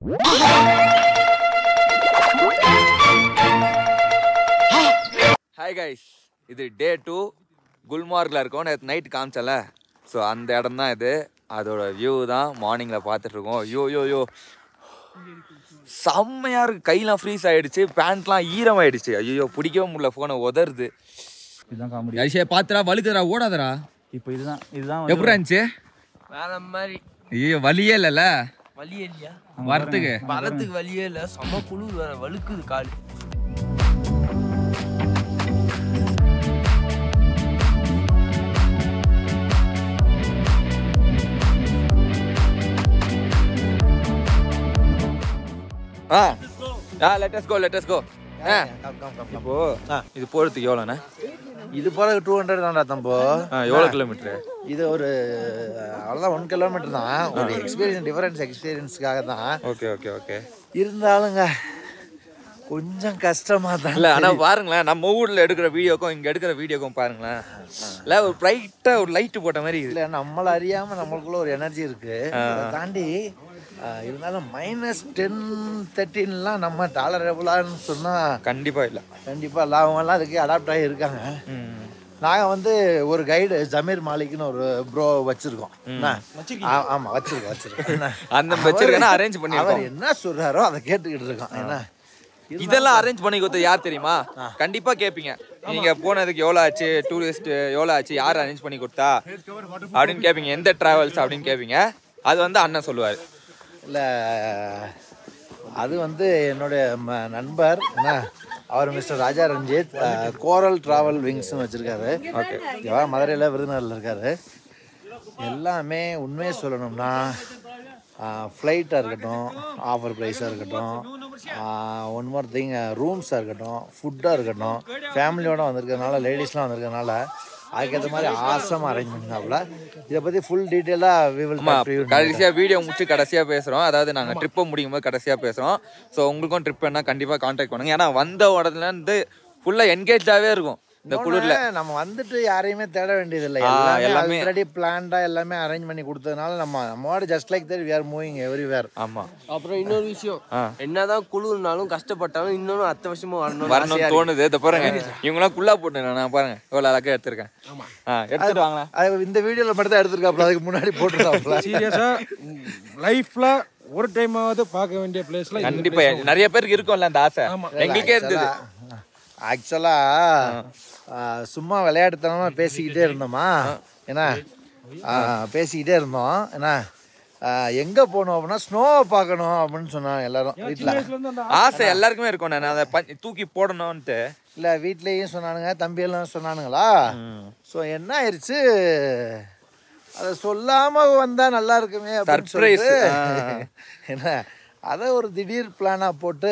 Hi guys இது டே two குல்மார்க்கில் இருக்கோம் நேற்று நைட் காமிச்சல ஸோ அந்த இடம் தான் இது அதோட வியூ தான் மார்னிங்கில் பார்த்துட்ருக்கோம் ஐயோ யோ யோ செம்மையாக இருக்கு கையெல்லாம் ஃப்ரீஸ் ஆயிடுச்சு பேண்ட்லாம் ஈரம் ஆயிடுச்சு ஐயோ பிடிக்கவே முடியல ஃபோனை உதருது இதுதான் காமெடி ஐஷே பார்த்துடா வழுக்குதுடா ஓடாதடா இப்போ இதுதான் இதுதான் எப்படி இருந்துச்சு வேற மாதிரி ஐயோ வலியே இல்லைல்ல வலியே இல்லையா வரத்துக்கு வரத்துக்கு வலியே இல்ல செம குளிர் வேற வழுக்குது கால் ஆ ஆ லெட்டஸ் கோ லெட்டஸ் கோ ஆ இப்போ இது போகிறதுக்கு எவ்வளோண்ணே இது போல டூ ஹண்ட்ரட் தான்டா தம்போ ஆ எவ்வளோ கிலோமீட்ரு இது ஒரு அவ்வளோதான் ஒன் கிலோமீட்டர் தான் ஒரு எக்ஸ்பீரியன்ஸ் டிஃபரன்ஸ் எக்ஸ்பீரியன்ஸ்க்காக தான் ஓகே ஓகே ஓகே இருந்தாலுங்க கொஞ்சம் கஷ்டமா தான் இல்ல ஆனா பாருங்களேன் நம்ம ஊர்ல எடுக்கிற வீடியோக்கும் இங்க எடுக்கிற வீடியோக்கும் பாருங்களேன் இல்ல ஒரு பிரைட்டா ஒரு லைட் போட்ட மாதிரி இது இல்லை நம்மள அறியாம நம்மளுக்குள்ள ஒரு எனர்ஜி இருக்கு அதை தாண்டி ஆ, இருந்தாலும் மைனஸ் டென் தேர்ட்டின்லாம் நம்ம டாலரபுளான்னு சொன்னா கண்டிப்பா இல்ல கண்டிப்பா லாபமெல்லாம் அதுக்கு அடாப்ட் ஆகி இருக்காங்க நாங்கள் வந்து ஒரு கைடு ஜமீர் மாலிக்னு ஒரு ப்ரோ வச்சிருக்கோம் என்ன? ஆ- ஆமா வச்சிருக்கோம் வச்சிருக்கோம் என்ன? அந்த வச்சிருக்கேன்னா அரேஞ்ச் அவர் பண்ணிருக்கோம் என்ன சொல்றாரோ அதை கேட்டுக்கிட்டு இருக்கோம் என்ன இதெல்லாம் அரேஞ்ச் பண்ணி கொடுத்தது யார் தெரியுமா கண்டிப்பா கேப்பீங்க நீங்க போனதுக்கு எவ்வளவு ஆச்சு டூரிஸ்ட் எவ்வளவு ஆச்சு யார் அரேஞ்ச் பண்ணி கொடுத்தா அப்படின்னு கேப்பீங்க எந்த டிராவல்ஸ் அப்படின்னு கேப்பீங்க அது வந்து அண்ணன் சொல்லுவாரு இல்லை அது வந்து என்னுடைய ம- நண்பர் என்ன அவர் mister Raja Ranjith coral travel விங்ஸ்னு வச்சிருக்காரு ஓகே ஓகேவா மதுரையில் விருதுநகரில் இருக்காரு எல்லாமே உண்மையை சொல்லணும்னா ஃப்ளைட்டாக இருக்கட்டும் ஆஃபர் ப்ரைஸாக இருக்கட்டும் ஒன் மோர் திங் ரூம்ஸாக இருக்கட்டும் ஃபுட்டாக இருக்கட்டும் ஃபேமிலியோட வந்திருக்கிறதுனால லேடிஸ்லாம் வந்திருக்கிறதுனால அதுக்கேற்ற மாதிரி ஆசமாக அரேஞ்ச் பண்ணினாப்புல இதை பற்றி ஃபுல் டீட்டெயிலாக வி வில் ஆமா கடைசியா வீடியோ முடிச்சு கடைசியா பேசுறோம் அதாவது நாங்க ட்ரிப்பை முடியும் போது கடைசியா பேசுறோம் ஸோ உங்களுக்கும் ட்ரிப் வேணா கண்டிப்பா கான்டாக்ட் பண்ணுங்க ஏன்னா வந்த உடத்துல இருந்து ஃபுல்லா என்கேஜாவே இருக்கும் இந்த குளிர்ல இன்னொன்னு, நம்ம வந்துட்டு யாரையுமே தேட வேண்டியதில்லை ஆ, எல்லாமே எல்லாமே- ஆல்ரெடி பிளான்டா எல்லாமே அரேஞ்ச் பண்ணி கொடுத்ததுனால நம்ம நம்மளோட just like that we are moving everywhere ஆமா அப்புறம் இன்னொரு விஷயம் ஆ. என்னதான் குளிர்னாலும் கஷ்டப்பட்டாலும் இன்னொன்னு அத்த வருஷமும் வரணும் வரணும்னு தோணுது இதை பாருங்க இவங்களாம் குள்ளா போட்டு நான் பாருங்க எவ்வளவு அழகா எடுத்திருக்கேன் ஆ எடுத்துட்டு வாங்களேன் அது இந்த வீடியோல மட்டும் தான் எடுத்திருக்காப்ல அதுக்கு முன்னாடி போட்டுருக்காப்ல சீரியஸா லைஃப்ல ஒரு டைமாவது பார்க்க வேண்டிய பிளேஸ்ல கண்டிப்பா நிறைய பேருக்கு இருக்கும்ல அந்த ஆசை எங்களுக்கே இருந்தது ஆக்சுவலா சும்மா விளையாட்டுத்தனமா பேசிக்கிட்டே இருந்தோமா என்ன ஆ, பேசிக்கிட்டே இருந்தோம் என்ன ஆ, எங்க போனோம் அப்படின்னா ஸ்னோவை பார்க்கணும் அப்படின்னு சொன்னாங்க எல்லாரும் வீட்டில் ஆசை எல்லாருக்குமே இருக்கும் நான் அதை ப- தூக்கி போடணும்ட்டு இல்லை வீட்லேயும் சொன்னானுங்க தம்பியெல்லாம் சொன்னானுங்களா ஸோ என்ன ஆயிடுச்சு அதை சொல்லாம வந்தா நல்லா இருக்குமே அப்படின்னு Surprise. சொல்லிட்டு என்ன அதை ஒரு திடீர் பிளானாக போட்டு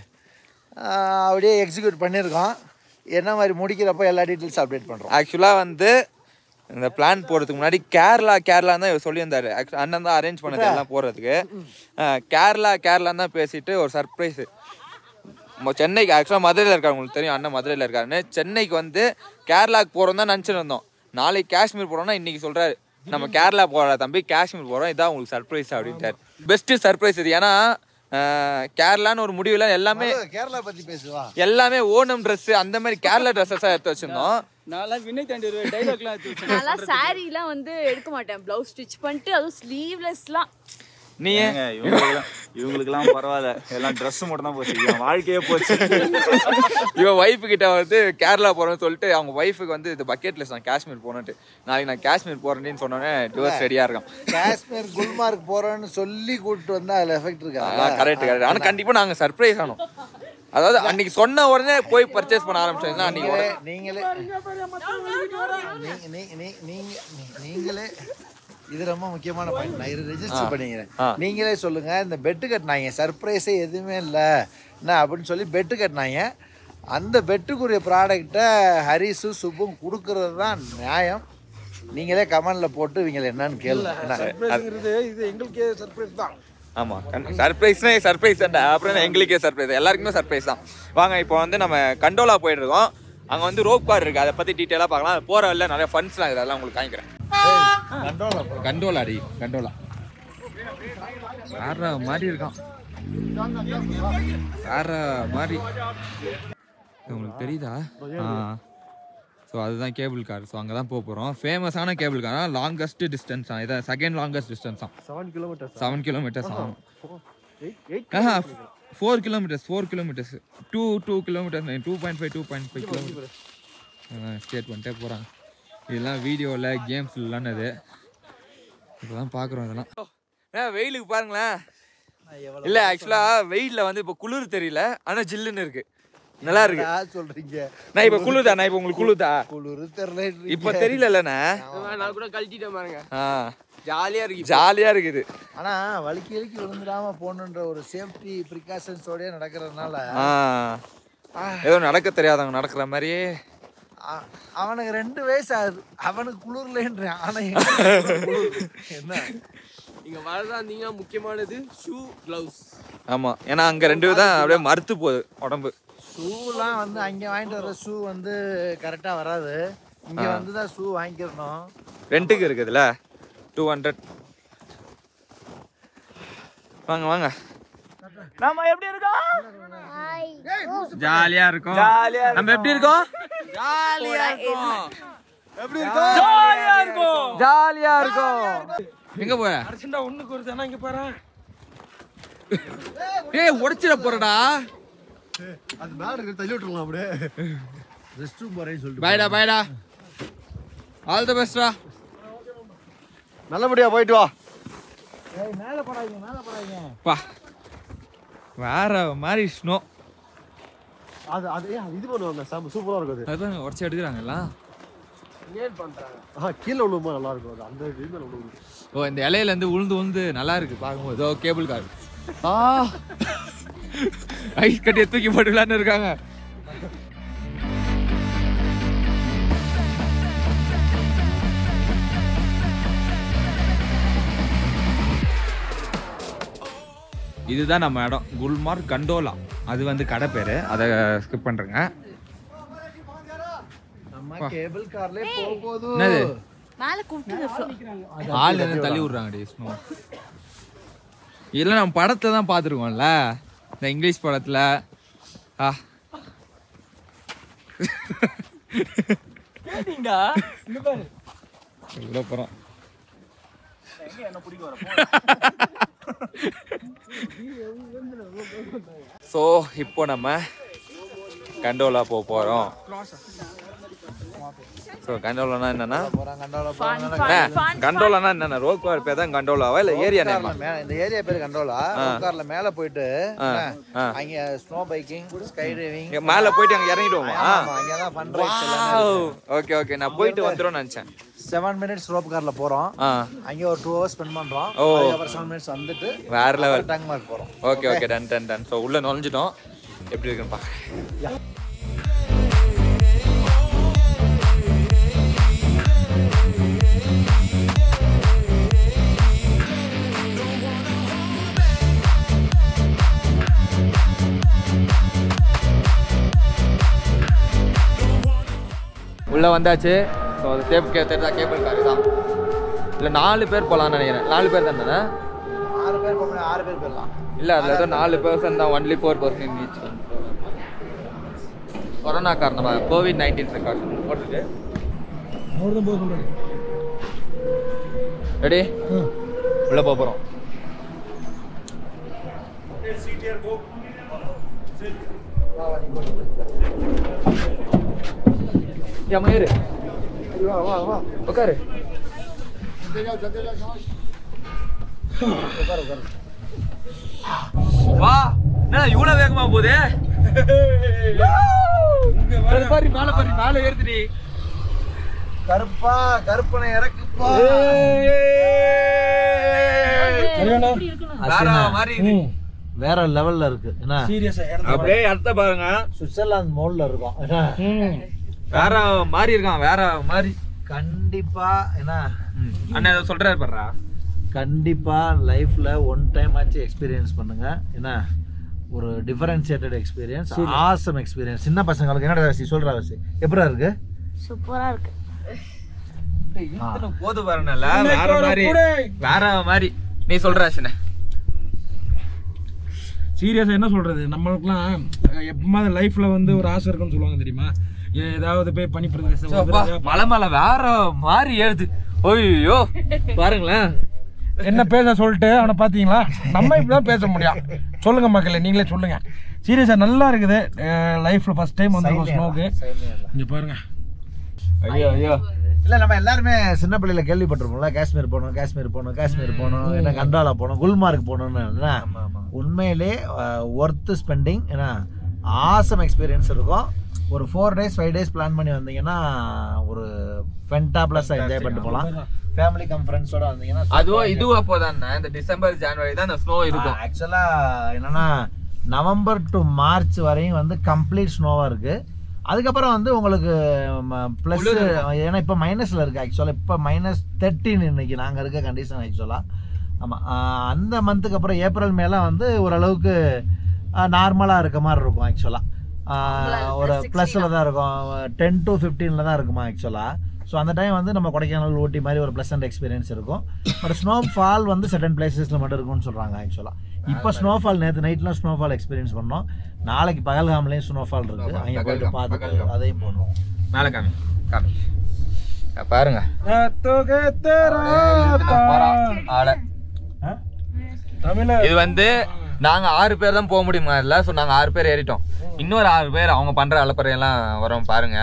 ஆஹ், அப்படியே எக்ஸிக்யூட் பண்ணியிருக்கோம் என்ன மாதிரி முடிக்கிறப்ப எல்லா டீட்டெயில்ஸ் அப்டேட் பண்ணுறோம் ஆக்சுவலாக வந்து இந்த பிளான் போகிறதுக்கு முன்னாடி கேரளா கேரளா தான் இவர் சொல்லியிருந்தாரு Actu- அண்ணன் தான் அரேஞ்ச் பண்ணது எல்லாம் போகிறதுக்கு கேரளா கேரளா தான் பேசிட்டு ஒரு சர்ப்ரைஸ் சென்னைக்கு ஆக்சுவலாக மதுரையில் இருக்காரு உங்களுக்கு தெரியும் அண்ணன் மதுரையில் இருக்காருன்னு சென்னைக்கு வந்து கேரளாக்கு போகிறோம் தான் நினச்சிட்டு இருந்தோம் நாளைக்கு காஷ்மீர் போகிறோம்னா இன்னைக்கு சொல்கிறாரு நம்ம கேரளா போகிற தம்பி காஷ்மீர் போகிறோம் இதான் உங்களுக்கு சர்ப்ரைஸ் அப்படின்ட்டார் பெஸ்ட்டு சர்ப்ரைஸ் இது ஏன்னா அஹ், கேரளான்னு ஒரு முடிவில் எல்லாமே கேரளா பற்றி பேசுவா எல்லாமே ஓணம் ட்ரெஸ் அந்த மாதிரி கேரளா ட்ரெஸ்ஸஸாக எடுத்து வச்சிருந்தோம் நான்லாம் வினய் தாண்டி ஒரு டைலாக்லாம் எடுத்து வச்சேன் நான்லாம் சாரீலாம் வந்து எடுக்க மாட்டேன் ப்ளவுஸ் ஸ்டிச் பண்ணிட்டு அதுவும் ஸ்லீவ்லெஸ்லாம் நீ ஏங்க, இவங்களுக்குலாம் இவங்களுக்குலாம் பரவாயில்ல எல்லாம் ட்ரெஸ் மட்டும் தான் போச்சு என் வாழ்க்கையே போச்சு இவன் ஒய்ஃபு கிட்ட வந்து கேரளா போறேன்னு சொல்லிட்டு அவங்க ஒய்ஃபுக்கு வந்து இது பக்கெட் லிஸ்ட் நான் காஷ்மீர் போனேன்ட்டு நாளைக்கு நான் காஷ்மீர் போறேன்னு சொன்னோன்னே டிவோர்ஸ் ரெடியா இருக்கான் காஷ்மீர் குல்மார்க் போகிறோன்னு சொல்லி கூப்பிட்டு வந்தால் அதில் எஃபெக்ட் இருக்கா கரெக்ட் கரெக்ட் ஆனா கண்டிப்பா நாங்க சர்ப்ரைஸ் ஆனோம் அதாவது அன்னைக்கு சொன்ன உடனே போய் பர்ச்சேஸ் பண்ண ஆரம்பிச்சோம்னா அன்னைக்கு உடனே- நீங்களே நீங்க- நீ- நீ- நீங்க நீ- நீங்களே இது ரொம்ப முக்கியமான பாயிண்ட் நான் இது ரெஜிஸ்டர் பண்ணிக்கிறேன் ஆ. நீங்களே சொல்லுங்க இந்த பெட்டு கட்டினாங்க சர்ப்ரைஸே எதுவுமே இல்லை என்ன அப்படின்னு சொல்லி பெட்டு கட்டினாங்க அந்த பெட்டுக்குரிய ப்ராடக்டை ஹரிஸு சுப்பும் கொடுக்கறது தான் நியாயம் நீங்களே கமெண்ட்ல போட்டு இவங்களை என்னன்னு கேளுங்க என்ன சர்ப்ரைஸ்ங்கிறது இது எங்களுக்கே சர்ப்ரைஸ் தான் ஆமா சர்ப்ரைஸ்னா சர்ப்ரைஸ் அப்புறம் எங்களுக்கே சர்ப்ரைஸ் எல்லாருக்குமே சர்ப்ரைஸ் தான் வாங்க இப்போ வந்து நம்ம கண்டோலா போயிட்டு இருக்கோம் அங்க வந்து ரோப் கார் இருக்கு அதை பத்தி டீட்டெயிலாக பார்க்கலாம் அது போற வழியில நிறைய ஃபண்ட்ஸ்லாம் இருக்குது அதெல்லாம் உங்களுக்கு காமிக்கிறேன் கண்டோலா அடி கண்டோலா யாரா மாதிரி இருக்கான் வேற மாதிரி உங்களுக்கு தெரியுதா ஆ ஸோ அதுதான் கேபிள் கார் ஸோ அங்கே தான் போக போகிறோம் ஃபேமஸான கேபிள் கார் லாங்கஸ்ட் டிஸ்டன்ஸ் தான் இதான் செகண்ட் லாங்கஸ்ட் டிஸ்டன்ஸ் தான் செவன் கிலோமீட்டர் செவன் கிலோமீட்டர்ஸ் ஆகும் ஆஹா four kilometres four kilometres two two kilometres two point five two point five kilometre ஸ்டேட் பண்ணிட்டே போகிறாங்க இதெல்லாம் வீடியோவில் கேம்ஸ் இல்லைன்னது இப்போ தான் பார்க்குறோம் இதெல்லாம் வெயிலுக்கு பாருங்களேன் இல்லை ஆக்சுவலாக வெயிலில் வந்து இப்போ குளிர் தெரியல ஆனால் ஜில்லுன்னு இருக்கு நல்லா இருக்கு சொல்றீங்க நான் இப்போ குளிர்தா நான் இப்போ உங்களுக்கு குளிர்தா குளிர் தெரியல இப்போ தெரியலண்ணா நான் கூட கழட்டிட்டேன் பாருங்க ஆ ஜாலியா இருக்கு ஜாலியாக இருக்குது ஆனா வலிக்கி வலிக்கி விழுந்துடாம போகணுன்ற ஒரு சேஃப்டி ப்ரிகாஷன்ஸோடய நடக்கிறதுனால ஆ ஏதோ நடக்க தெரியாதவங்க நடக்கிற மாதிரியே அ- அவனுக்கு ரெண்டு வயசு ஆகுது அவனுக்கு குளிர்லன்றான் ஆனா எங்களுக்கு குளிர். என்ன நீங்க வரதா இருந்தீங்கன்னா முக்கியமானது ஷூ கிளவுஸ் ஆமாம் ஏன்னா அங்கே ரெண்டு தான் அப்படியே மறுத்து போகுது உடம்பு ஷூலாம் வந்து அங்கே வாங்கிட்டு வர ஷூ வந்து கரெக்டாக வராது இங்கே வந்து தான் ஷூ வாங்கிக்கிறணும் ரெண்ட்டுக்கு இருக்குதுல்ல டூ ஹண்ட்ரட் வாங்க வாங்க நம்ம எப்படி இருக்கோம் ஜாலியா இருக்கும் ஜாலியா நம்ம எப்படி இருக்கோம் ஜாலியா இருக்கும் ஜாலியா இருக்கும் ஜாலியா இருக்கும் எங்க போற அர்ஜென்டா ஒண்ணுக்கு ஒரு தானே இங்க பாரு ஏய் உடைச்சிட போறடா அது மேலே இருக்கிற தள்ளி விட்டுருலாம் அப்படியே ரெஸ்ட் ரூம் போகிறேன்னு சொல்லிட்டு பாய்டா பாய்டா ஆல் தி பெஸ்ட்ரா நல்லபடியாக போயிட்டு வா பா வேற மாதிரி ஸ்னோ அது அது ஏன் இது பண்ணுவாங்க சாம் சூப்பராக இருக்கும் அது அதான் உடச்சி எடுக்கிறாங்கல்ல ஆ கீழே விழுமா நல்லா இருக்கும் அது அந்த இது மேலே விழுவும் ஓ இந்த இலையில இருந்து உளுந்து உளுந்து நல்லா இருக்கு பார்க்கும்போது இதோ கேபிள் கார் ஆ ஐஸ் கட்டியை தூக்கி போட்டுலான்னு இருக்காங்க இதுதான் நம்ம இடம் குல்மார்க் கண்டோலா அது வந்து கடை பேரு அதை ஸ்கிப் பண்றேங்க நம்ம கேபிள் கார்லயே போக போதும் என்னது மேல கூப்பிட்டு ஆள் என்ன தள்ளி விடுறாங்க டே ஸ்னோ இல்லை நம்ம படத்துல தான் பார்த்துருக்கோம்ல இந்த இங்கிலீஷ் படத்துல ஆ இவ்வளோ போகிறோம் ஸோ இப்போ நம்ம கண்டோலா போக போகிறோம் ஸோ கண்டோலானா என்னன்னா போகிறாங்க கண்டோலா Fun, அண்ணா, fun, fun, கண்டோலானா என்னென்ன ரோக் பேர் பேர் தான் கண்டோலாவா இல்லை ஏரியா நேமா மேல இந்த ஏரியா பேர் கண்டோலா கார்ல மேல போயிட்டு ஆ, என்ன, ஆ. அங்க ஸ்னோ பைக்கிங் ஸ்கை டிரைவிங் இங்க மேல போயிட்டு அங்க இறங்கிடுவோமா அங்க தான் ஃபன் ரைட்ஸ் ஓகே ஓகே நான் போயிட்டு வந்துடும் நினைச்சேன் செவன் மினிட்ஸ் ரோப் கார்ல போறோம் ஆ அங்க ஒரு டூ ஹவர்ஸ் ஸ்பெண்ட் பண்றோம் ஓ. அதுக்கப்புறம் செவன் மினிட்ஸ் வந்துட்டு வேற லெவல் டங் மார்க் போறோம் okay okay done done done so உள்ள நுழைஞ்சிட்டோம் எப்படி இருக்குன்னு பார்க்குறேன் உள்ள வந்தாச்சு ஸோ அது சேஃப் கே தெரிஞ்சா கேபிள் கார் தான் இல்லை நாலு பேர் போகலான்னு நினைக்கிறேன் நாலு பேர் தானே ஆறு பேர் போக முடியும் ஆறு பேர் போயிடலாம் இல்லை அதில் ஏதோ நாலு பர்சன் தான் only four percent reach corona காரணமாக கோவிட் நைன்டீன் ப்ரிகாஷன் போட்டுருக்கு அவர் தான் போக சொல்றாரு ரெடி உள்ள போக போகிறோம் மயிறு உட்காரு வா என்ன இவ்வளவு வேகமா போகுது பாரு, பாரு மேல பாரு மேல ஏறுதுடி கருப்பா கருப்பனை இறக்குப்பா சரியாண்ணா வேற மாதிரி இது. வேற லெவல்ல இருக்கு என்ன சீரியஸா அப்படியே இடத்த பாருங்க சுவிட்சர்லாந்து மோல்ல இருக்கும் என்ன வேற மாதிரி இருக்கான் வேற மாதிரி கண்டிப்பா என்ன அண்ணா ஏதோ சொல்றாரு பாருடா கண்டிப்பா லைஃப்ல ஒன் டைம் ஆச்சு எக்ஸ்பீரியன்ஸ் பண்ணுங்க என்ன ஒரு டிஃபரன்சியேட்டட் எக்ஸ்பீரியன்ஸ் ஆசம் எக்ஸ்பீரியன்ஸ் சின்ன பசங்களுக்கு என்னடா ராசி சொல்றா ராசி எப்படா இருக்கு சூப்பரா இருக்கு போது பாருங்கல்ல வேற மாதிரி வேற மாதிரி நீ சொல்ற அசினே சீரியஸாக என்ன சொல்கிறது நம்மளுக்குலாம் எப்பமாவது லைஃப்பில் வந்து ஒரு ஆசை இருக்குன்னு சொல்லுவாங்க தெரியுமா ஏதாவது போய் பனி பிரதேசம் ஒரு தடவை மலை மலை வேற மாதிரி ஏறுது ஐயோ பாருங்களேன் என்ன பேச சொல்லிட்டு அவனை பார்த்தீங்களா நம்ம இப்படி தான் பேச முடியும் சொல்லுங்க மக்களே நீங்களே சொல்லுங்க சீரியஸாக நல்லா இருக்குது லைஃப்பில் ஃபர்ஸ்ட் டைம் வந்திருக்கோம் ஸ்னோக்கு இங்கே பாருங்க ஐயோ ஐயோ இல்லை நம்ம எல்லாருமே சின்ன பிள்ளையில கேள்விப்பட்டிருப்போம்ல காஷ்மீர் போகணும் காஷ்மீர் போகணும் காஷ்மீர் போகணும் என்ன கண்டாலா போகணும் குல்மார்க் போகணும்னு என்ன உண்மையிலே ஒர்த்து ஸ்பெண்டிங் ஏன்னா ஆசம் எக்ஸ்பீரியன்ஸ் இருக்கும் ஒரு four days five days plan பண்ணி வந்தீங்கன்னா ஒரு ஃபென்டா ப்ளஸ் என்ஜாய் பண்ணிட்டு போகலாம் ஃபேமிலி கம் ஃப்ரெண்ட்ஸோட வந்தீங்கன்னா அதுவும் இதுவும் அப்போதான் இந்த டிசம்பர் ஜனவரி தான் இந்த ஸ்னோ இருக்கும் ஆக்சுவலாக என்னன்னா நவம்பர் டு மார்ச் வரையும் வந்து கம்ப்ளீட் ஸ்னோவாக இருக்குது அதுக்கப்புறம் வந்து உங்களுக்கு ப்ளஸ் ஏன்னா இப்போ மைனஸில் இருக்குது ஆக்சுவலாக இப்போ மைனஸ் தேர்ட்டின் இன்னைக்கு நாங்கள் இருக்க கண்டிஷன் ஆக்சுவலாக ஆமாம் அந்த மந்த்துக்கு அப்புறம் ஏப்ரல் மேலாம் வந்து ஓரளவுக்கு நார்மலாக இருக்க மாதிரி இருக்கும் ஆக்சுவலாக ஒரு ப்ளஸில் தான் இருக்கும் டென் டு ஃபிஃப்டீனில் தான் இருக்குமா ஆக்சுவலாக ஸோ அந்த டைம் வந்து நம்ம கொடைக்கானல் ஊட்டி மாதிரி ஒரு ப்ளசன்ட் எக்ஸ்பீரியன்ஸ் இருக்கும் பட் ஸ்னோ ஃபால் வந்து செட்டன் பிளேசஸில் மட்டும் இருக்கும்னு சொல்கிறாங்க ஆக்சுவலாக இப்போ ஸ்னோஃபால் நேற்று நைட்லாம் ஸ்னோஃபால் எக்ஸ்பீரியன்ஸ் பண்ணோம் நாளைக்கு பகல்காம்லேயும் ஸ்னோஃபால் இருக்குது அங்கே போயிட்டு பார்த்துட்டு அதையும் போடணும் மேல காமி காமி அஹ் பாருங்க ஆளை தமிழ இது வந்து நாங்க ஆறு பேர் தான் போக முடியுமா இல்ல ஸோ நாங்க ஆறு பேர் ஏறிட்டோம் இன்னொரு ஆறு பேர் அவங்க பண்ற அலப்பறை எல்லாம் வரோம் பாருங்க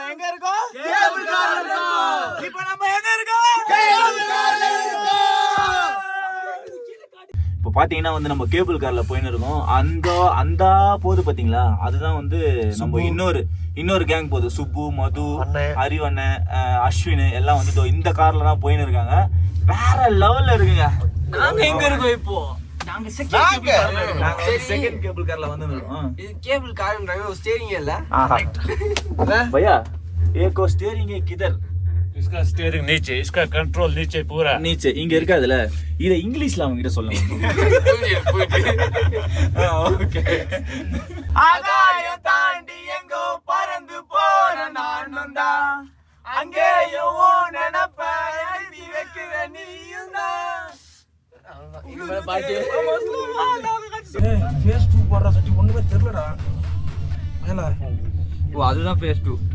இப்போ பாத்தீங்கன்னா வந்து நம்ம கேபிள் கார்ல போயின்னு இருக்கோம் அந்த அந்த போது பாத்தீங்களா அதுதான் வந்து நம்ம இன்னொரு இன்னொரு கேங் போகுது சுப்பு மது அறிவண்ணன் அஹ், அஸ்வின் எல்லாம் வந்து இதோ இந்த கார்ல தான் போயின்னு இருக்காங்க வேற லெவல்ல இருக்குங்க நாங்க எங்க இருக்கோம் இப்போ நாங்க செகண்ட் கேபிள் கார்ல வந்து இருக்கோம் இது கேபிள் கார் ஸ்டேரிங் இல்ல भैया एक को स्टीयरिंग है किधर इसका स्टीयरिंग नीचे इसका कंट्रोल नीचे पूरा நீச்சே இங்க இருக்காதுல இத இங்கிலீஷ்ல அவங்க கிட்ட சொல்லணும் ஓகே ஆகாயம் தாண்டி எங்கோ பறந்து போற நானும் தான் அங்கே நினப்ப எழுதி வைக்கிற நீயும் ஃபேஸ் டூ போடுற சட்டி ஒன்றுமே தெரிலடா மேலே ஓ அதுதான் ஃபேஸ் டூ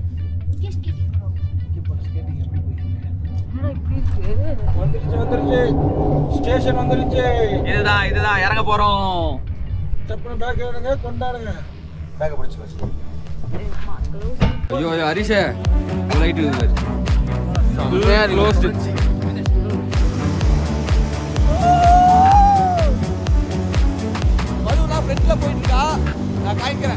வந்துருச்சு வந்துருச்சு ஸ்டேஷன் வந்துருச்சு இதுதான் இதுதான் இறங்க போறோம் டப்புனு பேக் எடுங்க கொண்டாடுங்க பேக்கை பிடிச்சி வச்சு ஐயோ ஐயோ ஹரிஷே லைட் இது க்ளோஸ்டு மதுலாம் ஃப்ரெண்ட்ல போயிட்டு இருக்கா நான் காய்க்க